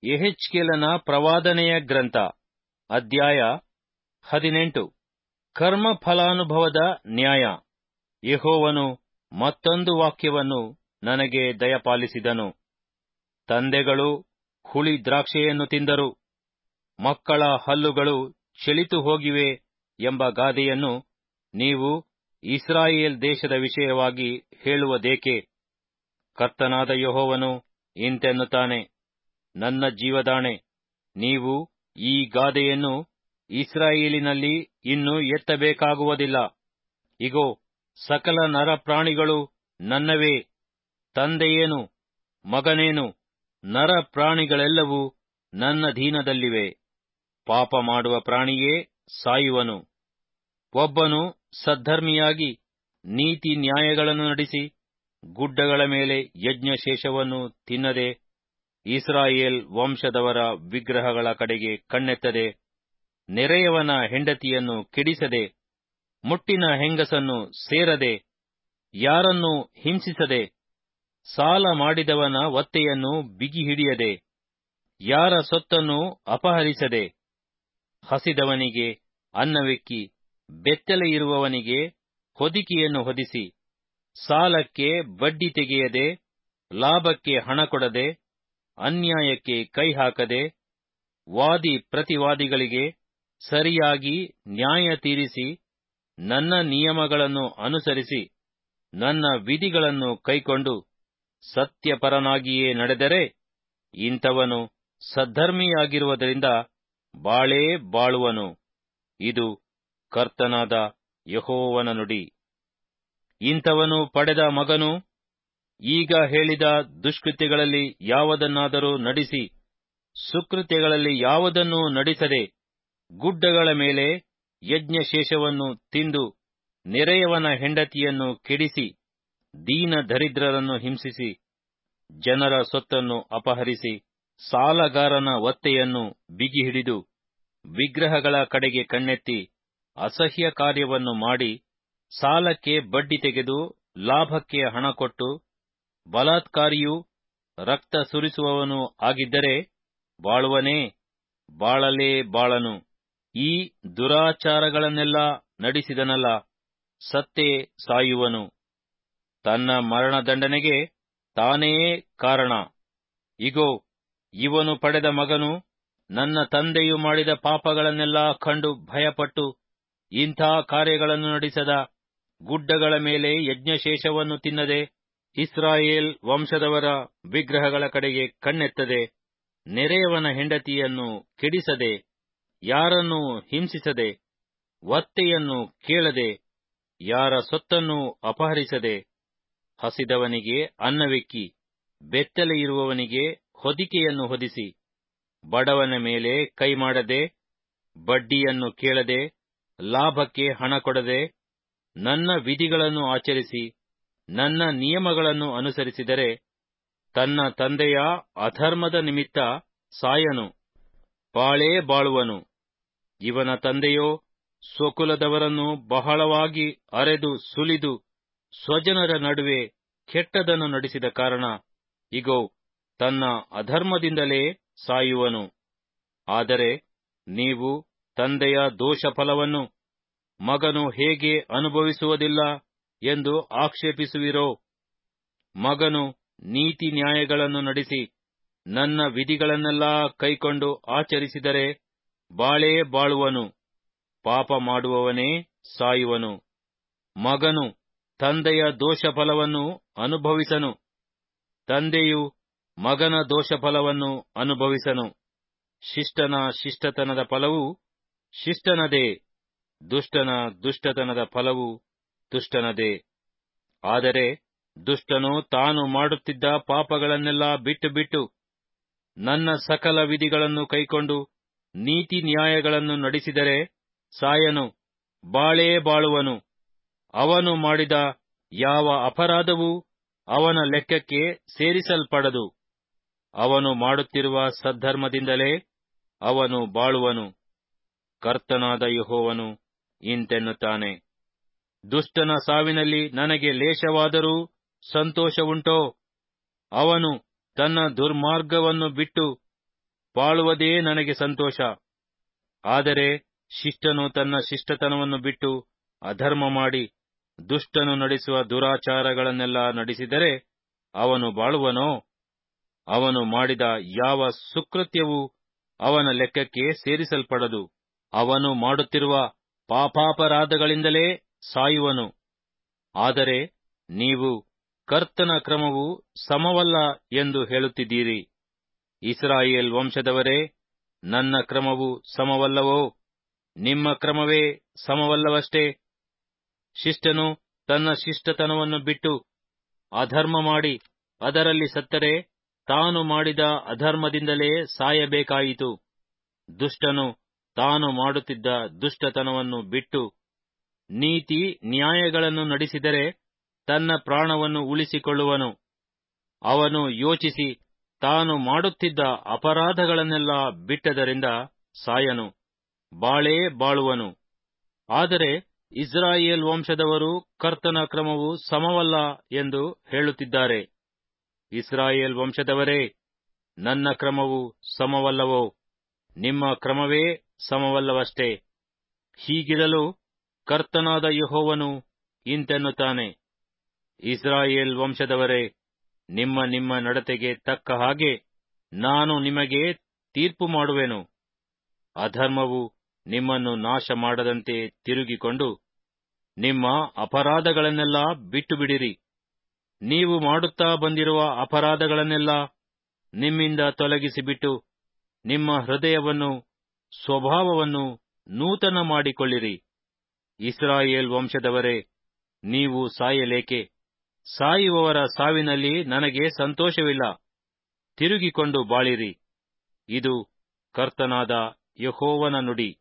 ಎಹೆಚ್ಕೇಲನ ಪ್ರವಾದನೆಯ ಗ್ರಂಥ ಅಧ್ಯಾಯ ಹದಿನೆಂಟು ಕರ್ಮ ಫಲಾನುಭವದ ನ್ಯಾಯ ಯೆಹೋವನು ಮತ್ತೊಂದು ವಾಕ್ಯವನ್ನು ನನಗೆ ದಯಪಾಲಿಸಿದನು ತಂದೆಗಳು ಹುಳಿ ದ್ರಾಕ್ಷಿಯನ್ನು ತಿಂದರು ಮಕ್ಕಳ ಹಲ್ಲುಗಳು ಚೆಳಿತು ಹೋಗಿವೆ ಎಂಬ ಗಾದೆಯನ್ನು ನೀವು ಇಸ್ರಾಯೇಲ್ ದೇಶದ ವಿಷಯವಾಗಿ ಹೇಳುವುದೇಕೆ ಕರ್ತನಾದ ಯೆಹೋವನು ಇಂತೆನ್ನುತ್ತಾನೆ ನನ್ನ ಜೀವದಾಣೆ ನೀವು ಈ ಗಾದೆಯನ್ನು ಇಸ್ರಾಯೇಲಿನಲ್ಲಿ ಇನ್ನು ಎತ್ತಬೇಕಾಗುವುದಿಲ್ಲ ಇಗೋ ಸಕಲ ನರಪ್ರಾಣಿಗಳು ನನ್ನವೇ ತಂದೆಯೇನು ಮಗನೇನು ನರಪ್ರಾಣಿಗಳೆಲ್ಲವೂ ನನ್ನಧೀನದಲ್ಲಿವೆ ಪಾಪ ಮಾಡುವ ಪ್ರಾಣಿಯೇ ಸಾಯುವನು ಒಬ್ಬನು ಸದ್ಧರ್ಮಿಯಾಗಿ ನೀತಿ ನ್ಯಾಯಗಳನ್ನು ನಡೆಸಿ ಗುಡ್ಡಗಳ ಮೇಲೆ ಯಜ್ಞಶೇಷವನ್ನು ತಿನ್ನದೆ ಇಸ್ರಾಯೇಲ್ ವಂಶದವರ ವಿಗ್ರಹಗಳ ಕಡೆಗೆ ಕಣ್ಣೆತ್ತದೆ ನೆರೆಯವನ ಹೆಂಡತಿಯನ್ನು ಕೆಡಿಸದೆ ಮುಟ್ಟಿನ ಹೆಂಗಸನ್ನು ಸೇರದೆ ಯಾರನ್ನೂ ಹಿಂಸಿಸದೆ ಸಾಲ ಮಾಡಿದವನ ಒತ್ತೆಯನ್ನು ಬಿಗಿ ಹಿಡಿಯದೆ ಯಾರ ಸೊತ್ತನ್ನು ಅಪಹರಿಸದೆ ಹಸಿದವನಿಗೆ ಅನ್ನವೆಕ್ಕಿ ಬೆತ್ತಲೆ ಇರುವವನಿಗೆ ಹೊದಿಕೆಯನ್ನು ಹೊದಿಸಿ ಸಾಲಕ್ಕೆ ಬಡ್ಡಿ ತೆಗೆಯದೆ ಲಾಭಕ್ಕೆ ಹಣ ಕೊಡದೆ ಅನ್ಯಾಯಕ್ಕೆ ಕೈ ಹಾಕದೆ ವಾದಿ ಪ್ರತಿವಾದಿಗಳಿಗೆ ಸರಿಯಾಗಿ ನ್ಯಾಯ ತೀರಿಸಿ ನನ್ನ ನಿಯಮಗಳನ್ನು ಅನುಸರಿಸಿ ನನ್ನ ವಿಧಿಗಳನ್ನು ಕೈಕೊಂಡು ಸತ್ಯಪರನಾಗಿಯೇ ನಡೆದರೆ ಇಂಥವನು ಸದ್ಧರ್ಮಿಯಾಗಿರುವುದರಿಂದ ಬಾಳೇ ಬಾಳುವನು ಇದು ಕರ್ತನಾದ ಯಹೋವನ ನುಡಿ ಇಂಥವನು ಪಡೆದ ಮಗನು ಈಗ ಹೇಳಿದ ದುಷ್ಕೃತ್ಯಗಳಲ್ಲಿ ಯಾವುದನ್ನಾದರೂ ನಡೆಸಿ ಸುಕೃತ್ಯಗಳಲ್ಲಿ ಯಾವುದನ್ನೂ ನಡೆಸದೆ ಗುಡ್ಡಗಳ ಮೇಲೆ ಯಜ್ಞಶೇಷವನ್ನು ತಿಂದು ನೆರೆಯವನ ಹೆಂಡತಿಯನ್ನು ಕೆಡಿಸಿ ದೀನ ದರಿದ್ರರನ್ನು ಹಿಂಸಿಸಿ ಜನರ ಸೊತ್ತನ್ನು ಅಪಹರಿಸಿ ಸಾಲಗಾರನ ಒತ್ತೆಯನ್ನು ಬಿಗಿ ಹಿಡಿದು ವಿಗ್ರಹಗಳ ಕಡೆಗೆ ಕಣ್ಣೆತ್ತಿ ಅಸಹ್ಯ ಕಾರ್ಯವನ್ನು ಮಾಡಿ ಸಾಲಕ್ಕೆ ಬಡ್ಡಿ ತೆಗೆದು ಲಾಭಕ್ಕೆ ಹಣ ಕೊಟ್ಟು ಬಲಾತ್ಕಾರಿಯೂ ರಕ್ತ ಸುರಿಸುವವನೂ ಆಗಿದ್ದರೆ ಬಾಳುವನೇ ಬಾಳಲೇ ಬಾಳನು ಈ ದುರಾಚಾರಗಳನ್ನೆಲ್ಲ ನಡೆಸಿದನಲ್ಲ ಸತ್ತೇ ಸಾಯುವನು ತನ್ನ ಮರಣದಂಡನೆಗೆ ತಾನೇ ಕಾರಣ ಇಗೋ ಇವನು ಪಡೆದ ಮಗನು ನನ್ನ ತಂದೆಯು ಮಾಡಿದ ಪಾಪಗಳನ್ನೆಲ್ಲ ಕಂಡು ಭಯಪಟ್ಟು ಇಂಥ ಕಾರ್ಯಗಳನ್ನು ನಡೆಸದ ಗುಡ್ಡಗಳ ಮೇಲೆ ಯಜ್ಞಶೇಷವನ್ನು ತಿನ್ನದೆ ಇಸ್ರಾಯೇಲ್ ವಂಶದವರ ವಿಗ್ರಹಗಳ ಕಡೆಗೆ ಕಣ್ಣೆತ್ತದೆ ನೆರೆಯವನ ಹೆಂಡತಿಯನ್ನು ಕೆಡಿಸದೆ ಯಾರನ್ನೂ ಹಿಂಸಿಸದೆ ಒತ್ತೆಯನ್ನು ಕೇಳದೆ ಯಾರ ಸೊತ್ತನ್ನು ಅಪಹರಿಸದೆ ಹಸಿದವನಿಗೆ ಅನ್ನವೆಕ್ಕಿ ಬೆತ್ತಲೆ ಇರುವವನಿಗೆ ಹೊದಿಕೆಯನ್ನು ಹೊದಿಸಿ ಬಡವನ ಮೇಲೆ ಕೈ ಮಾಡದೆ ಬಡ್ಡಿಯನ್ನು ಕೇಳದೆ ಲಾಭಕ್ಕೆ ಹಣ ಕೊಡದೆ ನನ್ನ ವಿಧಿಗಳನ್ನು ಆಚರಿಸಿ ನನ್ನ ನಿಯಮಗಳನ್ನು ಅನುಸರಿಸಿದರೆ ತನ್ನ ತಂದೆಯ ಅಧರ್ಮದ ನಿಮಿತ್ತ ಸಾಯನು ಬಾಳೇ ಬಾಳುವನು ಇವನ ತಂದೆಯೋ ಸ್ವಕುಲದವರನ್ನು ಬಹಳವಾಗಿ ಅರೆದು ಸುಲಿದು ಸ್ವಜನರ ನಡುವೆ ಕೆಟ್ಟದನ್ನು ನಡೆಸಿದ ಕಾರಣ ಇಗೋ ತನ್ನ ಅಧರ್ಮದಿಂದಲೇ ಸಾಯುವನು ಆದರೆ ನೀವು ತಂದೆಯ ದೋಷ ಫಲವನ್ನು ಮಗನು ಹೇಗೆ ಅನುಭವಿಸುವುದಿಲ್ಲ ಎಂದು ಆಕ್ಷೇಪಿಸುವಿರೋ ಮಗನು ನೀತಿ ನ್ಯಾಯಗಳನ್ನು ನಡೆಸಿ ನನ್ನ ವಿಧಿಗಳನ್ನೆಲ್ಲ ಕೈಕೊಂಡು ಆಚರಿಸಿದರೆ ಬಾಳೇ ಬಾಳುವನು ಪಾಪ ಮಾಡುವವನೇ ಸಾಯುವನು ಮಗನು ತಂದೆಯ ದೋಷ ಫಲವನ್ನು ಅನುಭವಿಸನು ತಂದೆಯು ಮಗನ ದೋಷ ಫಲವನ್ನು ಅನುಭವಿಸನು ಶಿಷ್ಟನ ಶಿಷ್ಟತನದ ಫಲವು ಶಿಷ್ಟನದೇ ದುಷ್ಟನ ದುಷ್ಟತನದ ಫಲವು ದುಷ್ಟನದೇ ಆದರೆ ದುಷ್ಟನು ತಾನು ಮಾಡುತ್ತಿದ್ದ ಪಾಪಗಳನ್ನೆಲ್ಲ ಬಿಟ್ಟು ಬಿಟ್ಟು ನನ್ನ ಸಕಲ ವಿಧಿಗಳನ್ನು ಕೈಕೊಂಡು ನೀತಿ ನ್ಯಾಯಗಳನ್ನು ನಡೆಸಿದರೆ ಸಾಯನು ಬಾಳೇ ಬಾಳುವನು ಅವನು ಮಾಡಿದ ಯಾವ ಅಪರಾಧವೂ ಅವನ ಲೆಕ್ಕಕ್ಕೆ ಸೇರಿಸಲ್ಪಡದು ಅವನು ಮಾಡುತ್ತಿರುವ ಸದ್ಧರ್ಮದಿಂದಲೇ ಅವನು ಬಾಳುವನು ಕರ್ತನಾದ ಯಹೋವನು ಇಂತೆನ್ನುತ್ತಾನೆ ದುಷ್ಟನ ಸಾವಿನಲ್ಲಿ ನನಗೆ ಲೇಷವಾದರೂ ಸಂತೋಷವುಂಟೋ ಅವನು ತನ್ನ ದುರ್ಮಾರ್ಗವನ್ನು ಬಿಟ್ಟು ಬಾಳುವುದೇ ನನಗೆ ಸಂತೋಷ ಆದರೆ ಶಿಷ್ಟನು ತನ್ನ ಶಿಷ್ಟತನವನ್ನು ಬಿಟ್ಟು ಅಧರ್ಮ ಮಾಡಿ ದುಷ್ಟನು ನಡೆಸುವ ದುರಾಚಾರಗಳನ್ನೆಲ್ಲ ನಡೆಸಿದರೆ ಅವನು ಬಾಳುವನೋ ಅವನು ಮಾಡಿದ ಯಾವ ಸುಕೃತ್ಯವೂ ಅವನ ಲೆಕ್ಕಕ್ಕೆ ಸೇರಿಸಲ್ಪಡದು ಅವನು ಮಾಡುತ್ತಿರುವ ಪಾಪಾಪರಾಧಗಳಿಂದಲೇ ಸಾಯುವನು ಆದರೆ ನೀವು ಕರ್ತನ ಕ್ರಮವು ಸಮವಲ್ಲ ಎಂದು ಹೇಳುತ್ತಿದ್ದೀರಿ ಇಸ್ರಾಯೇಲ್ ವಂಶದವರೇ ನನ್ನ ಕ್ರಮವು ಸಮವಲ್ಲವೋ ನಿಮ್ಮ ಕ್ರಮವೇ ಸಮವಲ್ಲವಷ್ಟೇ ಶಿಷ್ಟನು ತನ್ನ ಶಿಷ್ಟತನವನ್ನು ಬಿಟ್ಟು ಅಧರ್ಮ ಮಾಡಿ ಅದರಲ್ಲಿ ಸತ್ತರೆ ತಾನು ಮಾಡಿದ ಅಧರ್ಮದಿಂದಲೇ ಸಾಯಬೇಕಾಯಿತು ದುಷ್ಟನು ತಾನು ಮಾಡುತ್ತಿದ್ದ ದುಷ್ಟತನವನ್ನು ಬಿಟ್ಟು ನೀತಿ ನ್ಯಾಯಗಳನ್ನು ನಡೆಸಿದರೆ ತನ್ನ ಪ್ರಾಣವನ್ನು ಉಳಿಸಿಕೊಳ್ಳುವನು ಅವನು ಯೋಚಿಸಿ ತಾನು ಮಾಡುತ್ತಿದ್ದ ಅಪರಾಧಗಳನ್ನೆಲ್ಲ ಬಿಟ್ಟದರಿಂದ ಸಾಯನು ಬಾಳೇ ಬಾಳುವನು ಆದರೆ ಇಸ್ರಾಯೇಲ್ ವಂಶದವರು ಕರ್ತನ ಕ್ರಮವು ಸಮವಲ್ಲ ಎಂದು ಹೇಳುತ್ತಿದ್ದಾರೆ ಇಸ್ರಾಯೇಲ್ ವಂಶದವರೇ ನನ್ನ ಕ್ರಮವು ಸಮವಲ್ಲವೋ ನಿಮ್ಮ ಕ್ರಮವೇ ಸಮವಲ್ಲವಷ್ಟೇ ಹೀಗಿರಲು ಕರ್ತನಾದ ಯಹೋವನು ಇಂತೆನ್ನುತ್ತಾನೆ ಇಸ್ರಾಯೇಲ್ ವಂಶದವರೇ ನಿಮ್ಮ ನಿಮ್ಮ ನಡತೆಗೆ ತಕ್ಕ ಹಾಗೆ ನಾನು ನಿಮಗೆ ತೀರ್ಪು ಮಾಡುವೆನು ಅಧರ್ಮವು ನಿಮ್ಮನ್ನು ನಾಶ ಮಾಡದಂತೆ ತಿರುಗಿಕೊಂಡು ನಿಮ್ಮ ಅಪರಾಧಗಳನ್ನೆಲ್ಲ ಬಿಟ್ಟು ಬಿಡಿರಿ ನೀವು ಮಾಡುತ್ತಾ ಬಂದಿರುವ ಅಪರಾಧಗಳನ್ನೆಲ್ಲ ನಿಮ್ಮಿಂದ ತೊಲಗಿಸಿಬಿಟ್ಟು ನಿಮ್ಮ ಹೃದಯವನ್ನು ಸ್ವಭಾವವನ್ನು ನೂತನ ಮಾಡಿಕೊಳ್ಳಿರಿ ಇಸ್ರಾಯೇಲ್ ವಂಶದವರೇ ನೀವು ಸಾಯಲೇಕೆ ಸಾಯುವವರ ಸಾವಿನಲ್ಲಿ ನನಗೆ ಸಂತೋಷವಿಲ್ಲ ತಿರುಗಿಕೊಂಡು ಬಾಳಿರಿ ಇದು ಕರ್ತನಾದ ಯಹೋವನ ನುಡಿ